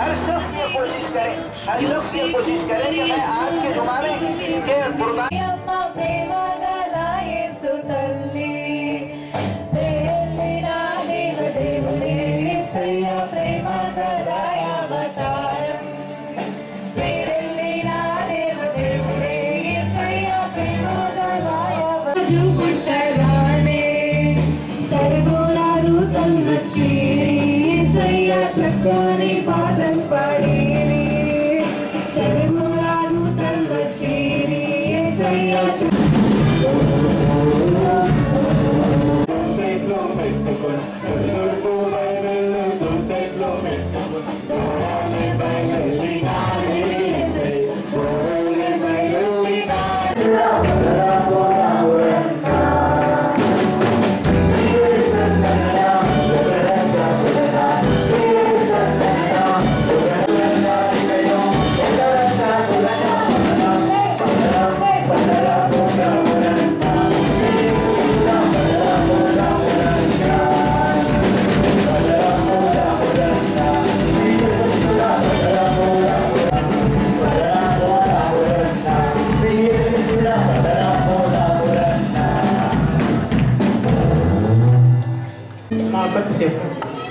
हर शख्स ये कोशिश करे हर शख्स ये कोशिश करे कि मैं आज के जुमाने के कुर्बान అమ్మ ప్రేమ గలాయే సుతల్లి తేలిన దేవ దేవుడే సయ్య ప్రేమ గలాయ అవతారం తేలిన దేవ దేవుడే సయ్య ప్రేమ గలాయ అవతారం పుట్టగానే సరుగునారు తల్లొచ్చిరి సయ్య చక్కని పాటం పాడిరి సరుగునారు తల్లొచ్చిరి సయ్య మా కొద్దిసేపు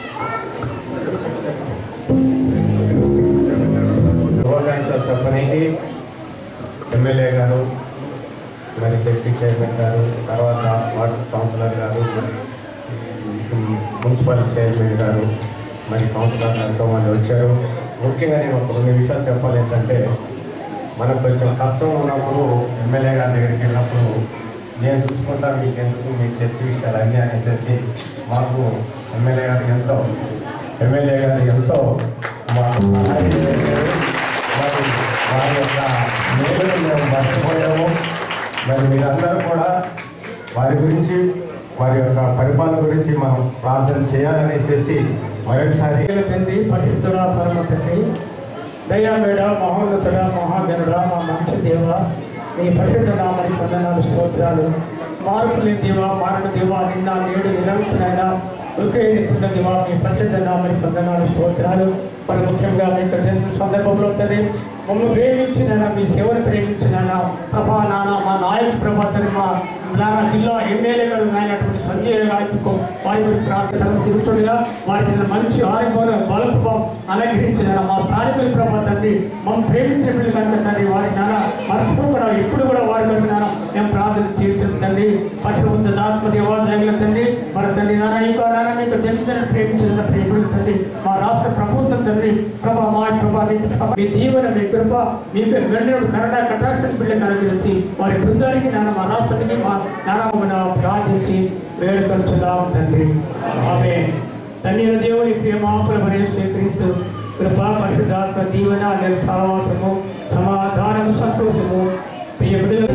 శుభాకాంక్షలు చెప్పడానికి ఎమ్మెల్యే గారు మరి డిప్యూటీ చైర్మన్ గారు తర్వాత వార్డు కౌన్సిలర్ గారు మరి మున్సిపల్ చైర్మన్ గారు మరి కౌన్సిలర్ ఎంతో మంది వచ్చారు ముఖ్యంగా నేను ఒక రెండు విషయాలు చెప్పాలి ఏంటంటే మనకు కొంచెం కష్టం ఉన్నప్పుడు ఎమ్మెల్యే గారి దగ్గరికి వెళ్ళినప్పుడు నేను చూసుకుంటా మీకు ఎందుకు మీ చర్చ విషయాలు అన్నీ అనేసి మాకు ఎమ్మెల్యే గారు ఎంతో ఎమ్మెల్యే గారు ఎంతో మాకు సహాయం చేశారు మరి వారి యొక్క మేలును మేము మర్చిపోయాము మరి మీరందరూ కూడా వారి గురించి వారి యొక్క పరిపాలన గురించి మనం ప్రార్థన చేయాలనేసి మరొకసారి తండ్రి పరిశుద్ధుడ పరమ తండ్రి దయామేడ మహోన్నతుడ మహాగనుడ మా మంచి దేవ నీ పరిశుద్ధ నామని వందనాలు స్తోత్రాలు మార్పు లేని దేవ మారణ దేవ నిన్న నేడు నిరంతరైన ఒకే నిత్యున్న దేవ మీ పరిశుద్ధ నామని వందనాలు స్తోత్రాలు మరి ముఖ్యంగా మీ యొక్క జన్మ సందర్భంలో తండ్రి మమ్మల్ని ప్రేమించిన మీ సేవను ప్రేమించిన ప్రభా నాన్న మా నాయకు ప్రభా తండ్రి మా నాన్న జిల్లా ఎమ్మెల్యే గారు అయినటువంటి సంజయ్ గారికి వారి గురించి ప్రార్థన తిరుగుతుండగా వారికి మంచి ఆరోగ్యం బలపు అనుగ్రహించిన మా స్థానికుల ప్రభా తండ్రి మమ్మల్ని ప్రేమించిన పిల్లలు కనుక తండ్రి వారి నాన్న మర్చిపోకుండా ఎప్పుడు కూడా వారి కొరకు నాన్న మేము ప్రార్థన చేయించిన తండ్రి పశువుల దాత్మ దేవాలయంలో తండ్రి మరి తండ్రి నాన్న ఇంకా నాన్న మీకు జన్మదిన ప్రేమించిన ప్రేమికులు తండ్రి మా రాష్ట్ర ప్రభుత్వం తండ్రి ప్రభా మా ప్రభా మీ ప్రభా, మీ దీవెన మీ కృప మీకు వెంటనే కన్నడ కటాక్షణ బిడ్డ అనుగ్రహించి వారి బృందానికి నాన్న మా రాష్ట్రానికి మా నాన్న ప్రార్థించి వేడుకొచ్చుదాం తండ్రి ఆమె తండ్రి దేవుని ప్రేమాపుల మరియు స్వీకరిస్తూ కృపా పరిశుద్ధాత్మ దీవెన లేదా సహవాసము సమాధానము సంతోషము ప్రియ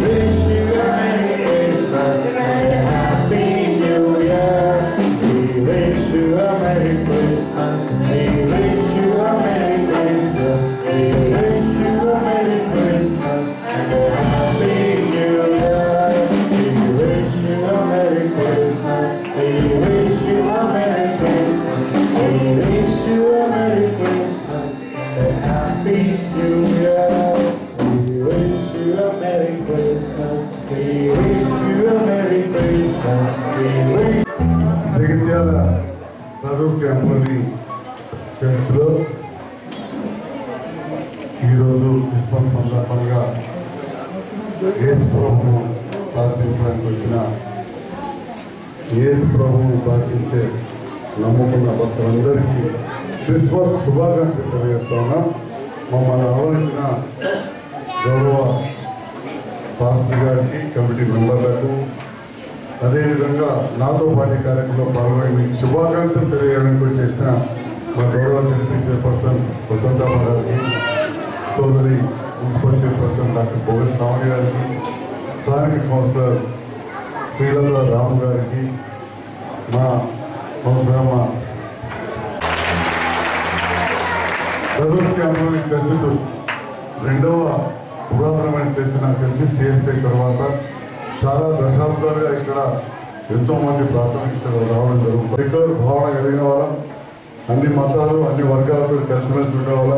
జగిత్యాల చదువు క్యాంపులోని చర్చ్లో ఈరోజు క్రిస్మస్ సందర్భంగా యేసు ప్రభువు ప్రార్థించడానికి వచ్చిన యేసు ప్రభువు ప్రార్థించే నమ్ముకున్న భక్తులందరికీ క్రిస్మస్ శుభాకాంక్షలు తెలియజేస్తా ఉన్నాం మమ్మల్ని ఆహ్వానించిన గౌరవ పాస్టర్ గారికి కమిటీ మెంబర్లకు అదేవిధంగా నాతో పాటు కార్యక్రమంలో పాల్గొని మీకు శుభాకాంక్షలు తెలియజేయడానికి కూడా చేసిన మా గౌరవ చరిత్ర చైర్పర్సన్ వసంతమ్మ గారికి సోదరి municipal chairperson doctor Bhogesh Ramani గారికి స్థానిక కౌన్సిలర్ శ్రీలత రాము గారికి మా కౌన్సిలర్ చదువు క్యాంపులోని చర్చలు రెండవ పురాతనమైన చర్చ నాకు తెలిసి సిఎస్ఐ తర్వాత చాలా దశాబ్దాలుగా ఇక్కడ ఎంతో మంది ప్రార్థన ఇక్కడ రావడం జరుగుతుంది ఇక్కడ భావన కలిగిన వాళ్ళం అన్ని మతాలు అన్ని వర్గాలతో కలిసిమెలిసి ఉండేవాళ్ళ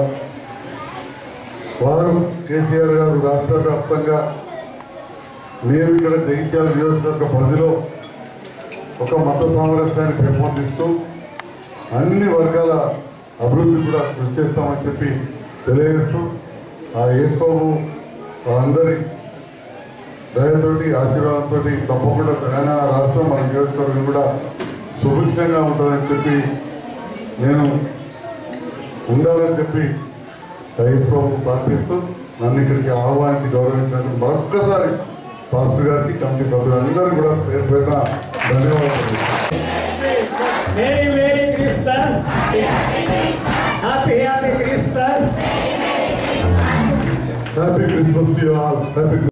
వారు కేసీఆర్ గారు రాష్ట్ర వ్యాప్తంగా మేము ఇక్కడ జగిత్యాల నియోజకవర్గ పరిధిలో ఒక మత సామరస్యాన్ని పెంపొందిస్తూ అన్ని వర్గాల అభివృద్ధి కూడా కృషి చేస్తామని చెప్పి తెలియజేస్తూ ఆ యేసుబాబు వాళ్ళందరి దయతోటి ఆశీర్వాదంతో తప్పకుండా తెలంగాణ రాష్ట్రం మన నియోజకవర్గం కూడా సుభిక్షంగా ఉంటుందని చెప్పి నేను ఉండాలని చెప్పి యేసుబాబు ప్రార్థిస్తూ నన్ను ఇక్కడికి ఆహ్వానించి గౌరవించినందుకు మరొక్కసారి పాస్టర్ గారికి కమిటీ సభ్యులందరూ కూడా పేరు పేరున ధన్యవాదాలు merry merry Christmas happy happy Christmas happy Christmas to all happy